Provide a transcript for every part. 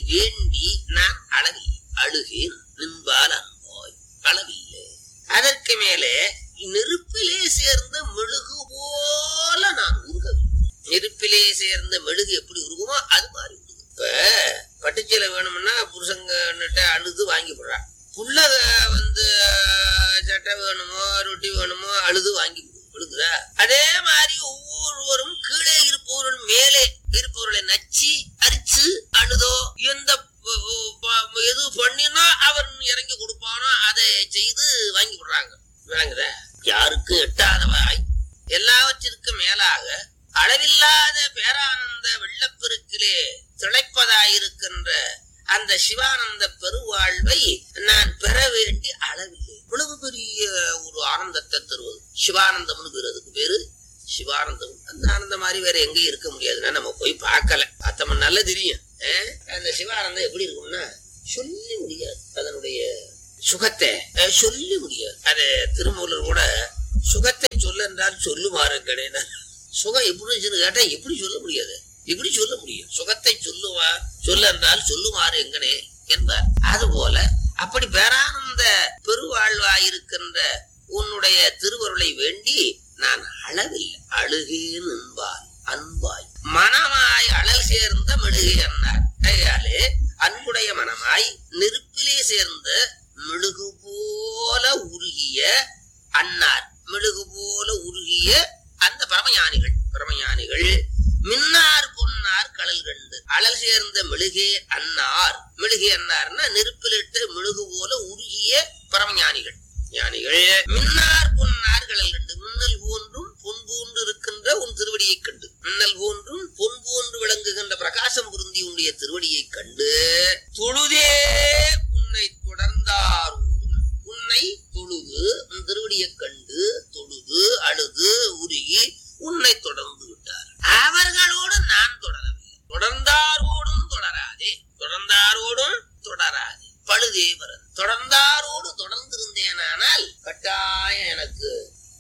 வேண்டி நான் அளவில் அழுகேன் நின்பால் அன்பாய் அளவில்லை அதற்கு மேலே நெருப்பிலே சேர்ந்த மெழுகு போல நான் உருகவில்லை நெருப்பிலே சேர்ந்த மெழுகு எப்படி உருகுமோ அது மாதிரி உருகு இப்ப பட்டுச்சீலை வேணும்னா புருஷங்கிட்ட அழுது வாங்கி போடுறா புள்ள வந்து அஹ், சட்டை வேணுமோ ரொட்டி வேணுமோ அழுது வாங்கி கொடுக்குதா அதே மாதிரி ஒவ்வொருவரும் கீழே இருப்பவர்கள் மேலே இருப்பவர்களை நச்சு அரிச்சு அழுதோ எந்த ப- ப- எது பண்ணினா அவன் இறங்கி கொடுப்பானோ அதை செய்து வாங்கி விடுறாங்க விளங்குதா யாருக்கு எட்டாதவாய் எல்லாவற்றிற்கும் மேலாக அளவில்லாத பேரானந்த வெள்ளப்பெருக்கிலே திளைப்பதாயிருக்கின்ற அந்த சிவானந்த பெருவாழ்வை நான் பெற வேண்டி அளவில்லை இவ்வளவு பெரிய ஒரு ஆனந்தத்தை தருவது சிவானந்தம்னு பேரு அதுக்கு பேரு சிவானந்தம் அந்த ஆனந்தம் மாதிரி வேற எங்கேயும் இருக்க முடியாதுன்னா நம்ம போய் பார்க்கல பார்த்தோம்னா நல்லா தெரியும் அஹ் அந்த சிவானந்தம் எப்படி இருக்கும்னா சொல்லி முடியாது அதனுடைய சுகத்தை அஹ், சொல்லி முடியாது அது திருமூலர் கூட சுகத்தை சொல்ல என்றால் சொல்லுமாறு கிடையாது சுகம் எப்படி இருந்துச்சுன்னு கேட்டா எப்படி சொல்ல முடியாது எப்படி சொல்ல முடியும் சுகத்தை சொல்லுவா சொல்ல என்றால் சொல்லுமாறு எங்கனே என்பார் அதுபோல அப்படி பேரானந்த பெருவாழ்வாயிருக்கின்ற உன்னுடைய திருவருளை வேண்டி நான் அளவில் அழுகேன் என்பாய் அன்பாய் மனமாய் அழல் சேர்ந்த மெழுகு என்னார் கையாலே அன்புடைய மனமாய் நெருப்பிலே சேர்ந்த மெழுகு போல உருகிய அன்னார் மெழுகு போல உருகிய அந்த பரமஞானிகள் பரமஞானிகள் மின்னார் பொன்னார் கடல் கண்டு அழல் சேர்ந்த மெழுகே அன்னார் மெழுகே அன்னார்னா நெருப்பிலிட்டு மெழுகு போல உருகிய பரமஞானிகள் ஞானிகள் மின்னார் பொன்னார் கடல் கண்டு மின்னல் போன்றும் பொன் போன்று இருக்கின்ற உன் திருவடியைக் கண்டு மின்னல் போன்றும் பொன் போன்று விளங்குகின்ற பிரகாசம் பொருந்தி உன்னுடைய திருவடியைக் கண்டு தொழுதே உன்னை தொடர்ந்தாரூடும் உன்னை தொழுது உன் திருவடியைக் கண்டு தொழுது அழுது உருகி உன்னை தொடர்ந்து விட்டார் அவர்களோடு நான் தொடரவில்லை தொடர்ந்தாரோடும் தொடராதே தொடர்ந்தாரோடும் தொடராதே பழுதேவரன் தொடர்ந்தாரோடு தொடர்ந்திருந்தேனானால் கட்டாயம் எனக்கு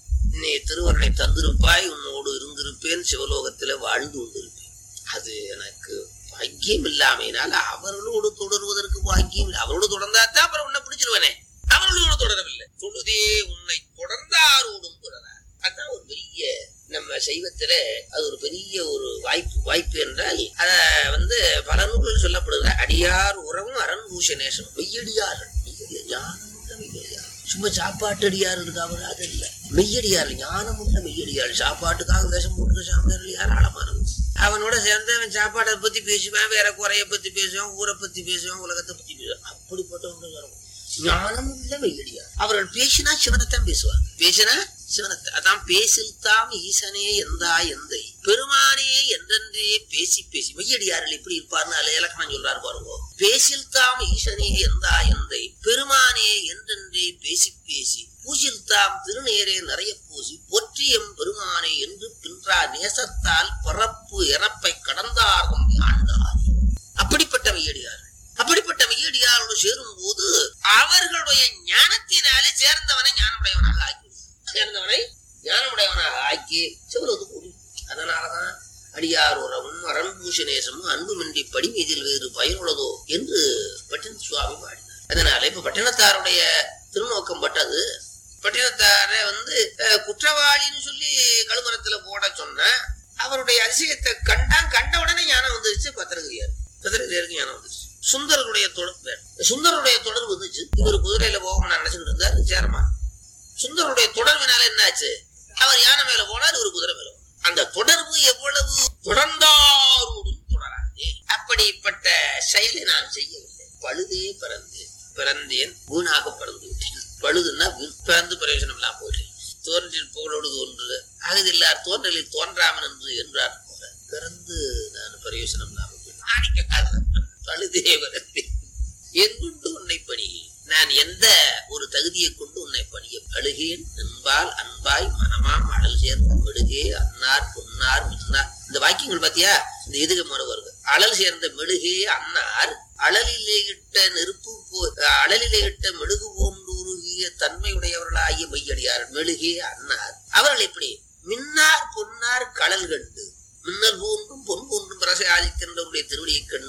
நீ திருவருளை தந்திருப்பாய் உன்னோடு இருந்திருப்பேன் சிவலோகத்திலே வாழ்ந்து கொண்டிருப்பேன் அது எனக்கு பாக்கியம் இல்லாமையினால அவர்களோடு தொடருவதற்கு பாக்கியம் இல்லை அவரோடு தொடர்ந்தாத்தான் அப்புறம் உன்னை பிடிச்சிருவனே அவர்களோடு தொடரவில்லை தொழுதே உன்னை தொடர்ந்தாரோடும் தொடரார் அதான் ஒரு பெரிய நம்ம சைவத்துல அது ஒரு பெரிய ஒரு வாய்ப்பு வாய்ப்பு என்றால் அத வந்து பல நூல்கள் சொல்லப்படுகிற அடியார் உறவும் அரண்பூஷ நேசம் மெய்யடியார்கள் மெய்யடியார் ஞானமுள்ள மெய்யடியார் சும்மா சாப்பாட்டு அடியார் இருக்காமல் அது இல்ல மெய்யடியார் ஞானமுள்ள மெய்யடியார் சாப்பாட்டுக்காக வேஷம் போட்டு சாமியார்கள் ஏராளமானது அவனோட சேர்ந்து அவன் சாப்பாடை பத்தி பேசுவான் வேற குறைய பத்தி பேசுவான் ஊரை பத்தி பேசுவான் உலகத்தை பத்தி பேசுவான் அப்படிப்பட்டவங்க ஞானமுள்ள மெய்யடியார் அவர்கள் பேசினா சிவனைத்தான் பேசுவார் பேசினா சிவனத்தை அதான் பேசில் தாம் ஈசனே எந்தா எந்தை பெருமானே என்றென்றே பேசி பேசி மெய்யடியார்கள் எப்படி இருப்பார்னு அதுல இலக்கணம் சொல்றாரு பாருங்க பேசில் தாம் ஈசனே எந்தா எந்தை பெருமானே என்றென்றே பேசி பேசி பூசில் தாம் திருநேரே நிறைய பூசி பொற்றியம் பெருமானே என்று பின்றா நேசத்தால் பிறப்பு இறப்பை கடந்தார்கும் ஆண்டார் அப்படிப்பட்ட மெய்யடியார் அப்படிப்பட்ட மெய்யடியாரோடு சேரும் போது அவர்களுடைய ஞானத்தினாலே சேர்ந்தவனை ஞானமுடையவனாக ஆக்கி சேர்ந்தவனை ஞானமுடையவனாக ஆக்கி சிவலோது கூடி அதனாலதான் அடியார் உறவும் அரண்பூஷணேசமும் அன்புமின்றி படிமீதில் வேறு பயனுள்ளதோ என்று பட்டின சுவாமி பாடினார் அதனால இப்ப பட்டினத்தாருடைய திருநோக்கம் பட்டது பட்டினத்தாரை வந்து அஹ், குற்றவாளின்னு சொல்லி கழுமரத்துல போட சொன்ன அவருடைய அதிசயத்தை கண்டான் கண்ட உடனே ஞானம் வந்துருச்சு பத்திரகிரியார் பத்திரகிரியாருக்கு ஞானம் வந்துருச்சு சுந்தரருடைய தொடர் சுந்தரருடைய தொடர் வந்துச்சு இவர் குதிரையில போக நினைச்சுக்கிட்டு இருந்தாரு சேரமா சுந்தரருடைய தொடர்பினால என்னாச்சு அவர் யானை மேல போனார் இவர் குதிரை மேல போனார். அந்த தொடர்பு எவ்வளவு தொடர்ந்தாரோடும் தொடராது அப்படிப்பட்ட செயலை நான் செய்யவில்லை பழுதே பிறந்தேன் பிறந்தேன் வீணாக பிறந்து விட்டேன் பழுதுன்னா வீண் பிறந்து பிரயோஜனம் இல்லாம போயிட்டேன் தோன்றில் புகழோடு தோன்று அகதில்லார் தோன்றலில் தோன்றாமன் என்று என்றார் போல பிறந்து நான் பிரயோஜனம் இல்லாம போயிட்டேன் பழுதே பிறந்தேன் எங்குண்டு உன்னை பணி நான் எந்த ஒரு தகுதியை கொண்டு உன்னை பணிய அழுகேன் அன்பால் அன்பாய் மனமாம் அடல் சேர்ந்து மெழுகே அன்னார் பொன்னார் மின்னார் இந்த வாக்கியங்கள் பாத்தியா இந்த எதுக முறை வருது அழல் சேர்ந்த மெழுகே அன்னார் அழலிலே இட்ட நெருப்பு போ அழலிலே இட்ட மெழுகு போன்று உருகிய தன்மையுடையவர்களாகிய மையடியார் மெழுகே அன்னார் அவர்கள் எப்படி மின்னார் பொன்னார் கடல் கண்டு மின்னல் போன்றும் பொன் போன்றும் பிரசை ஆதிக்கின்றவருடைய திருவடியைக் கண்டு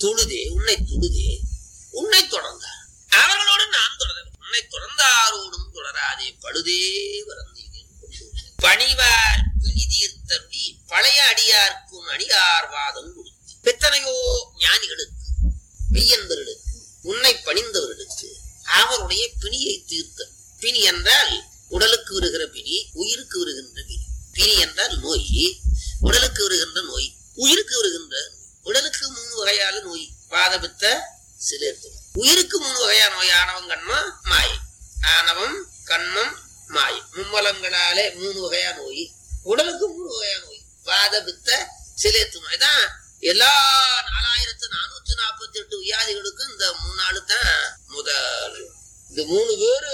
தொழுதே உன்னை தொழுதே உன்னை தொடர்ந்தார் அவர்களோடு நான் தொடர உன்னை தொடர்ந்தாரோடும் தொடராதே பழுதே வரந்தீர்கள் பணிவார் பிணி தீர்த்தருளி பழைய அடியார்க்கும் அடியார் வாதம் கொடுத்து எத்தனையோ ஞானிகளுக்கு மெய்யன்பர்களுக்கு உன்னை பணிந்தவர்களுக்கு அவருடைய பிணியை தீர்த்த பிணி என்றால் உடலுக்கு வருகிற பிணி உயிருக்கு வருகின்ற பிணி பிணி என்றால் நோய் உடலுக்கு வருகின்ற நோய் உயிருக்கு வருகின்ற உடலுக்கு மூணு வகையான நோய் வாதபித்த சிலிர்த்து உயிருக்கு மூணு வகையான நோய் ஆணவம் கண்மம் மாயை ஆணவம் கண்மம் மாயை மும்மலங்களாலே மூணு வகையான நோய் உடலுக்கு மூணு வகையான நோய் வாதபித்த சிலிர்த்து நோய் தான் எல்லா நாலாயிரத்து நானூத்தி நாற்பத்தி எட்டு வியாதிகளுக்கும் இந்த மூணு நாள் தான் முதல் இந்த மூணு பேரு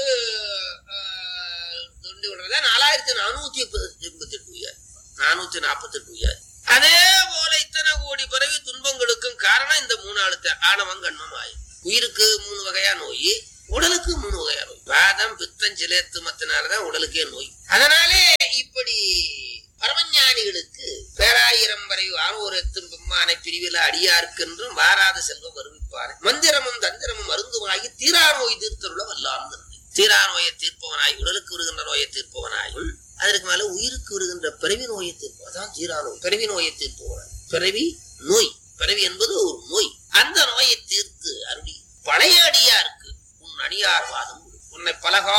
ஆஹ், தொண்டு விடுறதா நாலாயிரத்தி நானூத்தி எண்பத்தி எட்டு வியாதி நானூத்தி நாற்பத்தி எட்டு வியாதி அதே போல இத்தனை கோடி பிறவி துன்பங்களுக்கும் காரணம் இந்த மூணு ஆளுத்த ஆணவம் கண்மம் ஆயும் உயிருக்கு மூணு வகையா நோய் உடலுக்கு மூணு வகையா நோய் வாதம் பித்தம் சிலேத்துமத்தினாலதான் உடலுக்கே நோய் அதனாலே இப்படி பரமஞானிகளுக்கு பேராயிரம் வரை ஆரோரத்தும் பெம்மானை பிரிவில அடியார்க்கென்றும் வாராத செல்வம் வருவிப்பாரு மந்திரமும் தந்திரமும் மருந்துமாகி தீரா நோய் தீர்த்தருள வல்லார்ந்து தீரா நோயை தீர்ப்பவனாய் உடலுக்கு வருகின்ற நோயை தீர்ப்பவனாயும் அதற்கு மேல உயிருக்கு வருகின்ற பிறவி நோயை தீர்ப்பவன் அதான் தீரா நோய் பிறவி நோயை தீர்ப்பவனாய் பிறவி நோய் பிறவி என்பது ஒரு நோய் அந்த நோயை தீர்த்து அருளி பழைய அடியாருக்கு உன் அடியார் வாதம் கொடு. உன்னை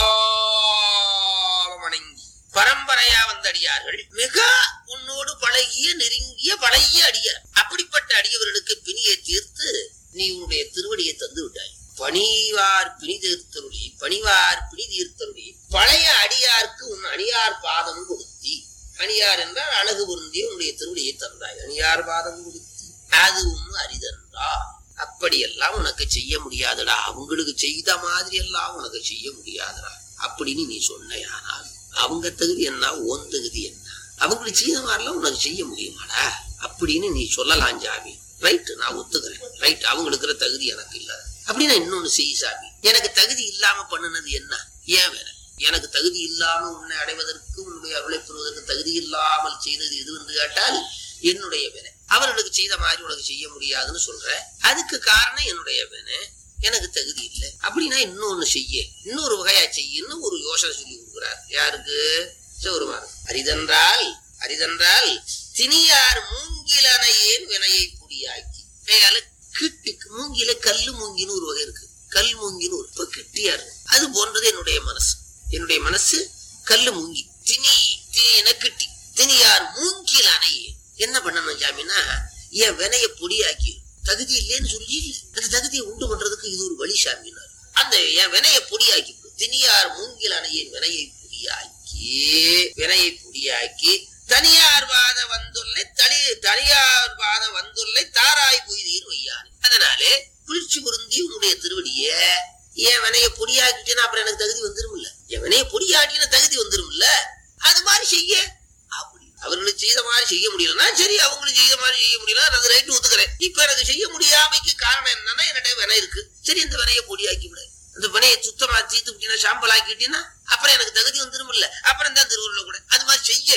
பலகாலம் வணங்கி பரம்பரையா வந்த அடியார்கள் மிக உன்னோடு பழகிய நெருங்கிய பழைய அடியார் அப்படிப்பட்ட அடியவர்களுக்கு பிணியை தீர்த்து நீ உன்னுடைய திருவடியை தந்து விட்டாய் பணிவார் பிணி தீர்த்தருளி பணிவார் பிணி தீர்த்தருளி பழைய அடியார்க்கு உன் அடியார் பாதம் கொடுத்தி அணியார் என்றால் அழகு பொருந்திய உன்னுடைய திருவடியை தந்தாய் அணியார் பாதம் கொடுத்தி அது உன் அரிதன்றா அப்படியெல்லாம் உனக்கு செய்ய முடியாதுடா அவங்களுக்கு செய்த மாதிரி எல்லாம் உனக்கு செய்ய முடியாதுடா அப்படின்னு நீ சொன்னையானால் அவங்க தகுதி என்ன ஓன் தகுதி என்ன அவங்களுக்கு செய்த மாதிரிலாம் உனக்கு செய்ய முடியுமாடா அப்படின்னு நீ சொல்லலாம் ஜாமி ரைட் நான் ஒத்துக்கிறேன் ரைட் அவங்களுக்கு இருக்கிற தகுதி எனக்கு இல்ல அப்படின்னா இன்னொன்னு செய் சாமி எனக்கு தகுதி இல்லாம பண்ணுனது என்ன ஏன் வேற எனக்கு தகுதி இல்லாம உன்னை அடைவதற்கு உன்னுடைய அருளை பெறுவதற்கு தகுதி இல்லாமல் செய்தது எது என்று கேட்டால் என்னுடைய வினை அவர்களுக்கு செய்த மாதிரி உனக்கு செய்ய முடியாதுன்னு சொல்ற அதுக்கு காரணம் என்னுடைய வினை எனக்கு தகுதி இல்லை அப்படின்னா இன்னொன்னு செய்ய இன்னொரு வகையா செய்யன்னு ஒரு யோசனை சொல்லி கொடுக்குறார் யாருக்கு சிவருமாறு அரிதென்றால் அரிதென்றால் திணியார் மூங்கிலனையேன் வினையை புடியாக்கி கையால கிட்டி மூங்கில கல்லு மூங்கின்னு ஒரு வகை இருக்கு கல் மூங்கின்னு ஒரு இப்ப கிட்டியா இருக்கு அது போன்றது என்னுடைய மனசு என்னுடைய மனசு கல்லு மூங்கி திணி திணின கிட்டி திணியார் மூங்கில் அணையே என்ன பண்ணணும் ஜாமினா என் வினைய பொடியாக்கி தகுதி இல்லைன்னு சொல்லி இல்ல. அந்த தகுதியை உண்டு பண்றதுக்கு இது ஒரு வழி சாமினார் அந்த என் வினைய பொடியாக்கி கொடு. திணியார் மூங்கில் அணையின் வினையை பொடியாக்கி வினையை பொடியாக்கி தனியார் வாத வந்துள்ளை தனி தனியார் வாத வந்துள்ளை தாராய் பொய்தீர் வையானே அதனாலே குளிர்ச்சி பொருந்தி உன்னுடைய திருவடிய என் வினைய பொடியாக்கிட்டேன்னா அப்புறம் எனக்கு தகுதி வந்துரும் இல்ல என் வினைய பொடியாக்கின தகுதி வந்துரும் இல்ல அது மாதிரி செய்ய அப்படி அவர்களுக்கு செய்த மாதிரி செய்ய முடியலன்னா சரி அவங்களுக்கு செய்த மாதிரி செய்ய முடியல அது ரைட்டு ஒத்துக்கிறேன் இப்ப எனக்கு செய்ய முடியாமைக்கு காரணம் என்னன்னா என்னட்ட வினை இருக்கு சரி இந்த வினையை பொடியாக்கி விடு அந்த வினையை சுத்தமா தீர்த்து விட்டீங்கன்னா சாம்பல் ஆக்கிட்டீங்கன்னா அப்புறம் எனக்கு தகுதி வந்துரும் இல்ல அப்புறம் தான் திருவுருள கூட அது மாதிரி செய்ய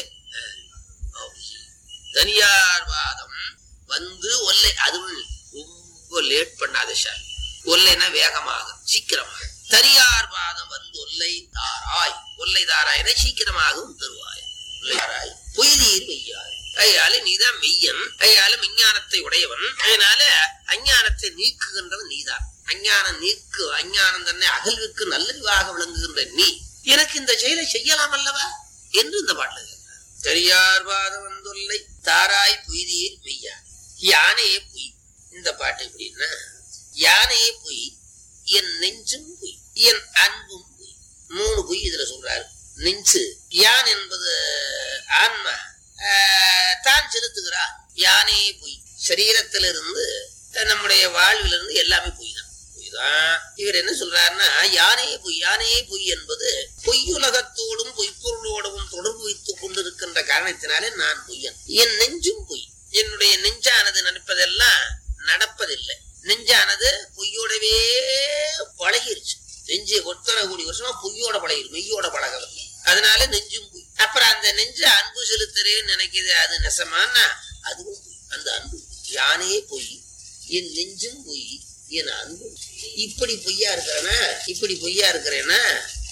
தனியார் வாதம் வந்து ஒல்லை அதுவும் ரொம்ப லேட் பண்ணாத சார் ஒல்லைனா வேகமாக சீக்கிரமாக தனியார் வாதம் வந்து ஒல்லை தாராய் ஒல்லை தாராயன சீக்கிரமாகவும் தருவாய் ஒல்லை தாராய் பொய்தீர் மெய்யாய் அதனால நீதான் மெய்யன் அதனால விஞ்ஞானத்தை உடையவன் அதனால அஞ்ஞானத்தை நீக்குகின்றவன் நீதான் அஞ்ஞானம் நீக்கு அஞ்ஞானம் தன்னை அகல்விற்கு நல்லறிவாக விளங்குகின்ற நீ எனக்கு இந்த செயலை செய்யலாம் அல்லவா என்று இந்த பாட்டில் கேட்கிறார். பெரியார் பாதம் வந்துள்ளை தாராய் பொய்தீர் மெய்யா யானையே பொய் இந்த பாட்டு எப்படின்னா யானையே பொய் என் நெஞ்சும் பொய் என் அன்பும் பொய் மூணு பொய் இதுல சொல்றாரு நெஞ்சு யான் என்பது ஆன்மா ஆஹ், தான் செலுத்துகிறார் யானையே பொய் சரீரத்திலிருந்து நம்முடைய வாழ்விலிருந்து எல்லாமே பொய் தான் பொய் தான் இவர் என்ன சொல்றாருன்னா யானையே பொய் யானையே பொய் என்பது பொய்யுலகத்தோடும் பொய்ப்பொருளோடும் தொடர்பு வைத்துக் கொண்டிருக்கின்ற காரணத்தினாலே நான் பொய்யன் என் நெஞ்சும் பொய் என்னுடைய நெஞ்சானது நினைப்பதெல்லாம் நடப்பதில்லை நெஞ்சானது பொய்யோடவே பழகிருச்சு நெஞ்சு ஒத்தனை கோடி வருஷமா பொய்யோட பழகிரு மெய்யோட பழகவில்லை அதனால நெஞ்சும் பொய் அப்புறம் அந்த நெஞ்ச அன்பு செலுத்துறேன்னு நினைக்குது அது நெசமானா அதுவும் பொய் அந்த அன்பு யானையே பொய் என் நெஞ்சும் பொய் என் அன்பும் இப்படி பொய்யா இருக்கிறேனா இப்படி பொய்யா இருக்கிறேன்னா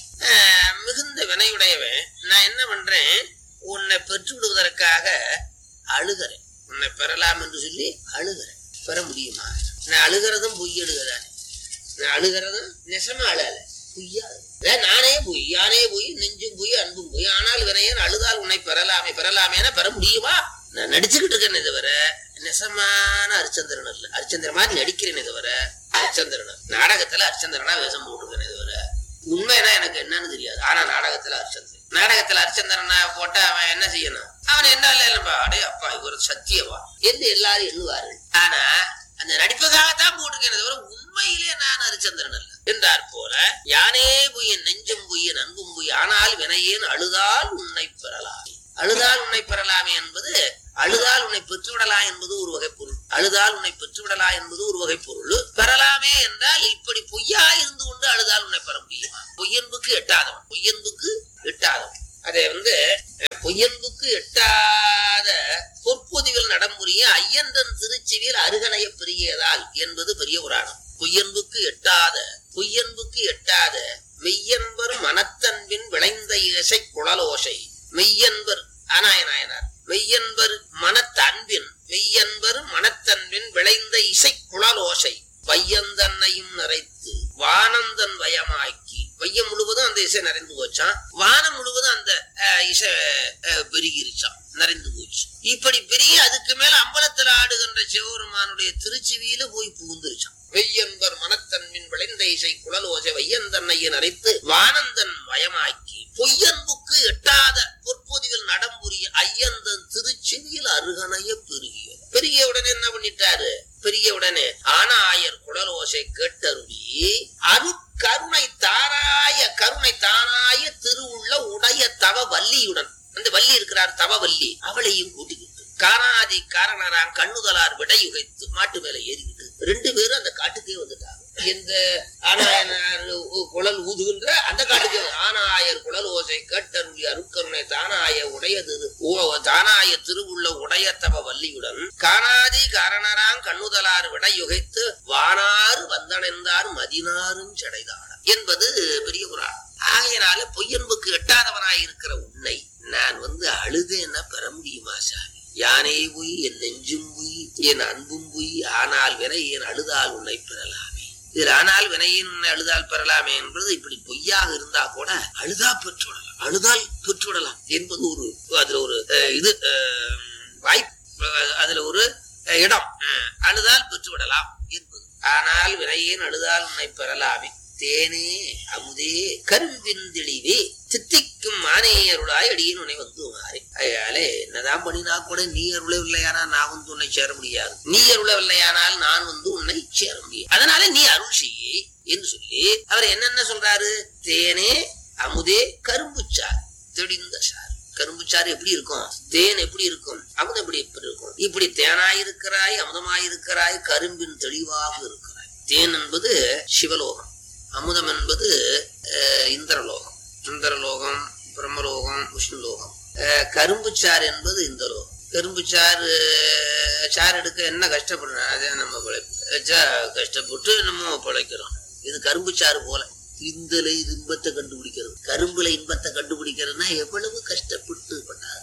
ஆஹ், மிகுந்த வினையுடையவன் நான் என்ன பண்றேன் உன்னை பெற்று விடுவதற்காக அழுகிறேன் உன்னை பெறலாம் என்று சொல்லி அழுகிறேன் பெற முடியுமா நான் அழுகிறதும் பொய் அழுகிறேன் நான் அழுகிறதும் நெசமா அழல பொய்யா அழுகிறேன். அதான் நானே பொய் யானே பொய் நெஞ்சும் பொய் அன்பும் பொய் ஆனால் வினையன் அழுதால் உன்னை பெறலாமே பெறலாமேனா பெற முடியுமா நான் நடிச்சுக்கிட்டு இருக்கேனே தவிர நெசமான அரிச்சந்திரன் அல்ல அரிச்சந்திரன் மாதிரி நடிக்கிறேனே தவிர அரிச்சந்திரன் அல்ல. நாடகத்துல அரிச்சந்திரனா வேஷம் போட்டுருக்கேனே தவிர உண்மைனா எனக்கு என்னன்னு தெரியாது ஆனா நாடகத்துல அரிச்சந்திரன் நாடகத்துல அரிச்சந்திரனா போட்டா அவன் என்ன செய்யணும் அவன் என்ன இல்லப்பா அடே அப்பா இவர் சத்தியவா என்று எல்லாரும் எண்ணுவார்கள் ஆனா அந்த நடிப்புக்காகத்தான் போட்டிருக்கேன் தவிர உண்மையிலே நான் ஹரிச்சந்திரன் அல்ல என்றார் போல யானே பொய்யன் நெஞ்சம் பொய்யன் அன்பும் பொய் ஆனால் வினையேன் அழுதால் உன்னை பெறலாம் அழுதால் உன்னை பெறலாமே என்பது அழுதால் உன்னை பெற்றுவிடலாம் என்பது ஒரு வகை பொருள் அழுதால் உன்னை பெற்றுவிடலாம் என்பது ஒரு வகை பொருள் பெறலாமே என்றால் இப்படி பொய்யா இருந்து கொண்டு அழுதால் உன்னை பெற முடியுமா பொய்யன்புக்கு எட்டாதவன் பொய்யன்புக்கு எட்டாதவன் அதை வந்து அஹ், பொய்யன்புக்கு எட்டாத பொற்பொதிவில் நடமுறைய ஐயந்தன் திருச்சிவில் அருகணைய பெரியதால் என்பது பெரிய புராணம் பொய்யன்புக்கு எட்டாத பொய்யன்புக்கு எட்டாத மெய்யன்பர் மனத்தன்பின் விளைந்த இசை குழலோசை மெய்யன்பர் ஆனாயனாயனார் மெய்யன்பர் மனத்தன்பின் மெய்யன்பர் மனத்தன்பின் விளைந்த இசை குழலோசை வையந்தன்னையும் நிறைத்து வானந்தன் வயமாக்கி வையம் முழுவதும் அந்த இசை நிறைந்து போச்சான் வானம் முழுவதும் அந்த அஹ், இசை அஹ், பெருகிருச்சான் நிறைந்து போச்சு இப்படி பெரிய அதுக்கு மேல அம்பலத்தில் ஆடுகின்ற சிவபெருமானுடைய திருச்சிவியில போய் புகுந்துருச்சான் வெய்யன்பர் மனத்தன்மின் விளைந்த இசை குழலோசை வையந்தன்னையை நிறைத்து வானந்தன் வயமாக்கி பொய்யன்புக்கு எட்டாத பொற்பொதிவில் நடம்புரிய ஐயந்தன் திருச்செவியில் அருகணைய பெருகிய பெருகிய உடனே என்ன பண்ணிட்டாரு பெரிய உடனே ஆனாயர் குழலோசை கேட்டருளி அரு கருணை தாராய கருணை தானாய திருவுள்ள உடைய தவ வள்ளியுடன் அந்த வள்ளி இருக்கிறார் தவ வள்ளி அவளையும் கூட்டிக்கிட்டு காணாதி காரணராம் கண்ணுதலார் விடையுகைத்து மாட்டு மேல ஏறிக்கிட்டு ரெண்டு பேரும் அந்த காட்டுக்கே வந்துட்டாங்க எந்த ஆனாயனார் உ- குழல் ஊதுகின்ற அந்த காட்டுக்கு ஆனாயர் குழல் ஓசை கேட்டருளி அருட்கருணை தானாய உடையது ஓ தானாய திருவுள்ள உடையத்தவ வள்ளியுடன் காணாதி காரணராம் கண்ணுதலார் விடையுகைத்து வானாறு வந்தடைந்தார் மதினாரும் சடைதார் என்பது பெரிய புராணம் ஆகையினால பொய்யன்புக்கு எட்டாதவனாய் இருக்கிற உன்னை நான் வந்து அழுதேன்னா பெற முடியுமா சாமி யானே பொய் என் நெஞ்சும் பொய் என் அன்பும் பொய் ஆனால் வினை என் அழுதால் உன்னை பெறலாமே இதில் ஆனால் வினையின் உன்னை அழுதால் பெறலாமே என்பது இப்படி பொய்யாக இருந்தா கூட அழுதா பெற்றுவிடலாம் அழுதால் பெற்றுவிடலாம் என்பது ஒரு அதுல ஒரு அஹ், இது அஹ், வாய்ப்பு அஹ், அதுல ஒரு அஹ், இடம் அஹ், அழுதால் பெற்றுவிடலாம் என்பது ஆனால் வினையேன் அழுதால் உன்னை பெறலாமே தேனே அமுதே கரும்பின் தெளிவே தித்திக்கும் மானே அருளாய் அடியேன் உன்னை வந்து மாறி அயாலே என்னதான் பண்ணினா கூட நீ அருளவில்லையானா நான் வந்து உன்னை சேர முடியாது நீ அருளவில்லையானால் நான் வந்து உன்னை சேர முடியாது அதனால நீ அருள் செய்ய என்று சொல்லி அவர் என்னென்ன சொல்றாரு தேனே அமுதே கரும்புச்சார் தெளிந்த சார் கரும்புச்சாறு எப்படி இருக்கும் தேன் எப்படி இருக்கும் அமுதம் எப்படி எப்படி இருக்கும் இப்படி தேனாயிருக்கிறாய் அமுதமாயிருக்கிறாய் கரும்பின் தெளிவாக இருக்கிறாய் தேன் என்பது சிவலோகம் அமுதம் என்பது அஹ், இந்திரலோகம் இந்திரலோகம் பிரம்மலோகம் விஷ்ணுலோகம் அஹ், கரும்புச்சாறு என்பது இந்த லோகம் கரும்புச்சாறு அஹ், சாறு எடுக்க என்ன கஷ்டப்படுறோம் அதே நம்ம பிழைப்பு வச்சா கஷ்டப்பட்டு நம்ம பிழைக்கிறோம் இது கரும்புச்சாறு போல இந்தல இன்பத்தை கண்டுபிடிக்கிறது கரும்புல இன்பத்தை கண்டுபிடிக்கிறதுனா எவ்வளவு கஷ்டப்பட்டு பண்ணாது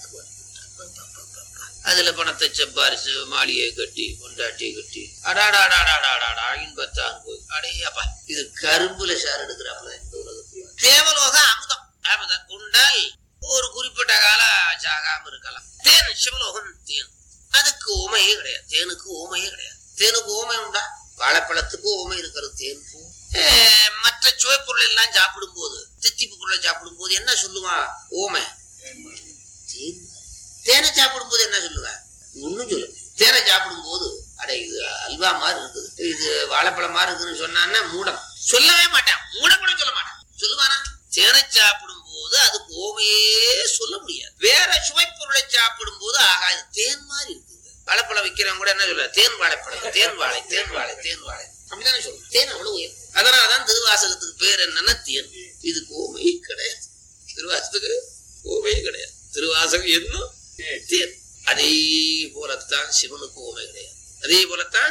அதுல பணத்தை சம்பாரிச்சு மாளிகையை கட்டி பொண்டாட்டியை கட்டி அடாடாடாடாடாடா இன்பத்தான் போய் அடையப்பா இது கரும்புல சார் எடுக்கிறாப்புல இந்த உலகத்துல தேவலோக அமுதம் அமுதம் உண்டால் ஒரு குறிப்பிட்ட காலம் சாகாம இருக்கலாம் தேன் சிவலோகம் தேன் அதுக்கு ஓமையே கிடையாது தேனுக்கு ஓமையே கிடையாது தேனுக்கு ஓமை உண்டா வாழைப்பழத்துக்கு ஓமை இருக்கிறது தேன் பூ அஹ் மற்ற சுவைப்பொருள் எல்லாம் சாப்பிடும் போது தித்திப்பு பொருளை சாப்பிடும் போது என்ன சொல்லுவான் ஓமை தேன் தேனை சாப்பிடும் போது என்ன சொல்லுவேன் ஒண்ணும் சொல்லு தேனை சாப்பிடும் போது அட இது அல்வா மாதிரி இருக்குது இது வாழைப்பழம் மாதிரி இருக்குன்னு சொன்னான்னா மூடம் சொல்லவே மாட்டான் மூடம் கூட சொல்ல மாட்டான் சொல்லுவானா தேனை சாப்பிடும் போது அதுக்கு ஓமையே சொல்ல முடியாது வேற சுவைப்பொருளை சாப்பிடும் போது ஆகா இது தேன் மாதிரி இருக்குது வாழைப்பழம் விற்கிறவங்க கூட என்ன சொல்ல தேன் வாழைப்பழம் தேன் வாழை தேன் வாழை தேன் வாழை அப்படிதானே சொல்லுவோம் தேன் அவ்வளவு உயர்வு அதனாலதான் திருவாசகத்துக்கு பேர் என்னன்னா தேன் இதுக்கு ஓமை கிடையாது திருவாசகத்துக்கு ஓமையே கிடையாது திருவாசகம் என்னும் தேன் அதே போலத்தான் சிவனுக்கு ஓமை கிடையாது அதே போலத்தான்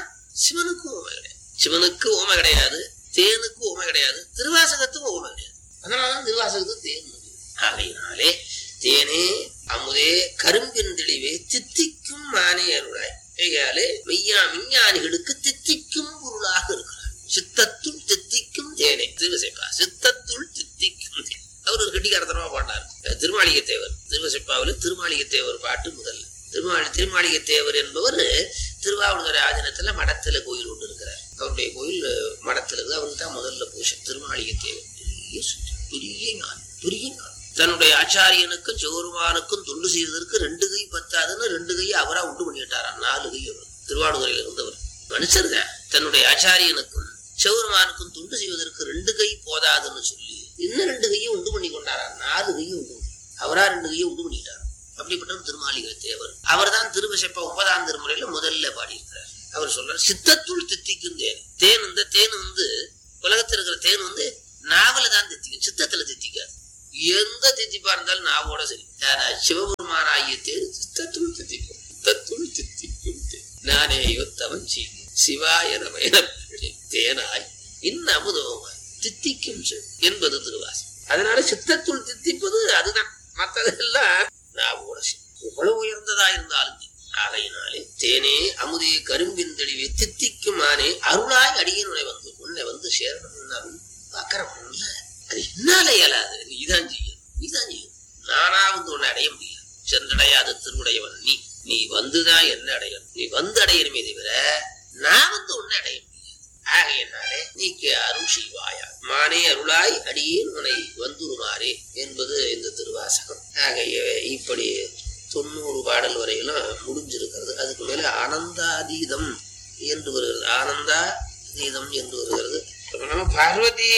சிவனுக்கும் ஓமை கிடையாது சிவனுக்கு ஓமை கிடையாது தேனுக்கு ஓமை கிடையாது திருவாசகத்துக்கும் ஓமை கிடையாது அதனாலதான் திருவாசகத்துக்கு தேன் உண்டு. ஆகையினாலே தேனே அமுதே கரும்பின் தெளிவே தித்திக்கும் மானே அருளாய் ஐயாலே மெய்யா விஞ்ஞானிகளுக்கு தித்திக்கும் பொருளாக இருக்கிறார் சித்தத்துள் தித்திக்கும் தேனே திருவசைப்பா சித்தத்துள் தித்திக்கும் தேன் அவர் ஒரு கெட்டிக்காரத்தனமா பாடினார் திருமாளிகை தேவர் திருவசைப்பாவில் திருமாளிகை தேவர் பாட்டு முதல்ல திருமாளி திருமாளிகை தேவர் என்பவர் திருவாவூர் ஆதீனத்துல மடத்துல கோயில் கொண்டு இருக்கிறார் அவருடைய கோயில் மடத்துல இருக்கு அவருக்கு தான் முதல்ல பூஷன் திருமாளிகை தேவர் பெரிய சுத்தி, பெரிய ஞானம் பெரிய ஞானம் தன்னுடைய ஆச்சாரியனுக்கும் சிவருமானுக்கும் தொண்டு செய்வதற்கு ரெண்டு கை பத்தாதுன்னு ரெண்டு கையை அவரா உண்டு பண்ணிட்டாராம் நாலு கை அவர் திருவாடுதுறையில இருந்தவர் மனுஷருங்க தன்னுடைய ஆச்சாரியனுக்கும் சிவருமானுக்கும் தொண்டு செய்வதற்கு ரெண்டு கை போதாதுன்னு சொல்லி இன்னும் ரெண்டு கையை உண்டு பண்ணி கொண்டாராம் நாலு கையை உண்டு பண்ணி. அவரா ரெண்டு கையை உண்டு பண்ணிட்டார் அப்படிப்பட்ட திருமாளிகை தேவர் அவர் தான் திருவசப்ப ஒன்பதாம் திருமுறையில முதல்ல பாடியிருக்கிறார் அவர் சொல்றார் சித்தத்துள் தித்திக்கும் தேன் தேன் இந்த தேன் வந்து உலகத்தில் இருக்கிற தேன் வந்து நாவல தான் தித்திக்கும் சித்தத்துல தித்திக்காது எந்த தித்திப்பா இருந்தாலும் நாவோட சரி ஆனா சிவபெருமானாகிய தேன் சித்தத்துள் தித்திக்கும் சித்தத்துள் தித்திக்கும் தேன் நானே யுத்தவன் செய்யும் சிவாய நமய தேனாய் இன்னமுதோமாய் தித்திக்கும் சொல் என்பது திருவாசம் அதனால சித்தத்துள் தித்திப்பது அதுதான் மற்றதெல்லாம் நாவோட சரி எவ்வளவு உயர்ந்ததா இருந்தாலும் சரி. ஆகையினாலே தேனே அமுதே கரும்பின் தெளிவே தித்திக்கும் ஆனே அருளாய் அடியேன் உன்னை வந்து உன்னை வந்து சேரணும்னு அருள் பார்க்கறவன் அது என்னால இயலாது நீதான் செய்யும் நீதான் செய்யும் நானா வந்து உன்னை அடைய முடியாது சென்றடையாத திருவுடையவன் நீ நீ வந்துதான் என்ன அடையணும் நீ வந்து அடையணுமே தவிர நான் வந்து உன்னை அடைய முடியாது ஆகையினாலே நீக்கு அருள் செய்வாயா மானே அருளாய் அடியேன் உன்னை வந்துருமாறே என்பது இந்த திருவாசகம் ஆகைய இப்படி தொண்ணூறு பாடல் வரையிலும் முடிஞ்சிருக்கிறது அதுக்கு மேல ஆனந்தாதீதம் என்று வருகிறது ஆனந்தாதீதம் என்று வருகிறது அப்ப நம்ம பார்வதி